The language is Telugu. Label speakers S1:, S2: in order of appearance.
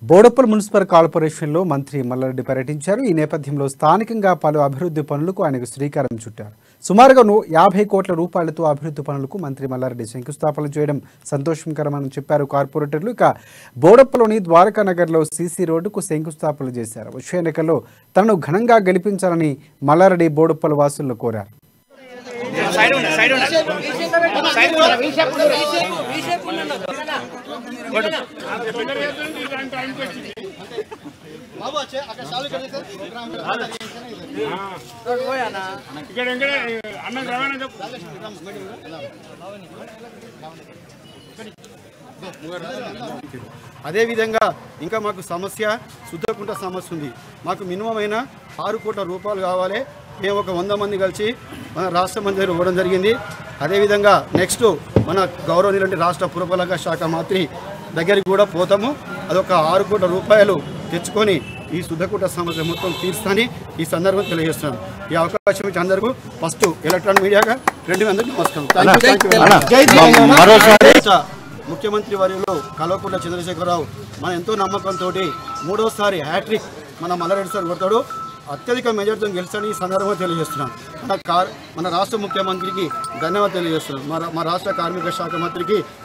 S1: బోడప్పల్ మున్సిపల్ కార్పొరేషన్లో మంత్రి మల్లారెడ్డి పర్యటించారు ఈ నేపథ్యంలో స్థానికంగా పలు అభివృద్ధి పనులకు ఆయనకు శ్రీకారం చుట్టారు సుమారుగా ను- యాభై కోట్ల రూపాయలతో అభివృద్ధి పనులకు మంత్రి మల్లారెడ్డి శంకుస్థాపన చేయడం సంతోషకరమని చెప్పారు కార్పొరేటర్లు ఇక బోడప్పలోని ద్వారకా నగర్లో సీసీ రోడ్డుకు శంకుస్థాపన చేశారు వచ్చే ఎన్నికల్లో తనను ఘనంగా గెలిపించాలని మల్లారెడ్డి బోడప్పల్ వాసులను కోరారు
S2: సైడ్ ఉండండి సైడ్ ఉండండి సైడ్ ఉండండి
S3: ఇక్కడ ఇక్కడ అన్నం రవాణా చెప్పు
S4: అదేవిధంగా ఇంకా మాకు సమస్య శుద్ధకుంట సమస్య ఉంది మాకు మినిమం అయినా ఆరు కోట్ల రూపాయలు కావాలి మేము ఒక వంద మంది కలిసి మన రాష్ట్ర మంత్రి దగ్గర ఇవ్వడం జరిగింది అదేవిధంగా నెక్స్ట్ మన గౌరవనీయులంటే రాష్ట్ర పురపాలక శాఖ మంత్రి దగ్గరికి కూడా పోతాము అదొక ఆరు కోట్ల రూపాయలు తెచ్చుకొని ఈ శుద్ధకుంట సమస్య మొత్తం తీర్స్తాని ఈ సందర్భం తెలియజేస్తున్నాను ఈ అవకాశం ఇచ్చి అందరికీ ఫస్ట్ ఎలక్ట్రానిక్ మీడియాగా రెండు అందరికీ నమస్కారం Thank you, thank you. రాష్ట్ర ముఖ్యమంత్రి వర్యులు కల్వకుంట్ల చంద్రశేఖరరావు మన ఎంతో నమ్మకంతో మూడోసారి హ్యాట్రిక్ మన మల్లారెడ్డి సార్ కొడతాడు అత్యధిక మెజార్టీతో గెలిచాడని ఈ సందర్భంగా తెలియజేస్తున్నాం మన కార్ మన రాష్ట్ర ముఖ్యమంత్రికి ధన్యవాదాలు తెలియజేస్తున్నాం మన మా రాష్ట్ర కార్మిక శాఖ మంత్రికి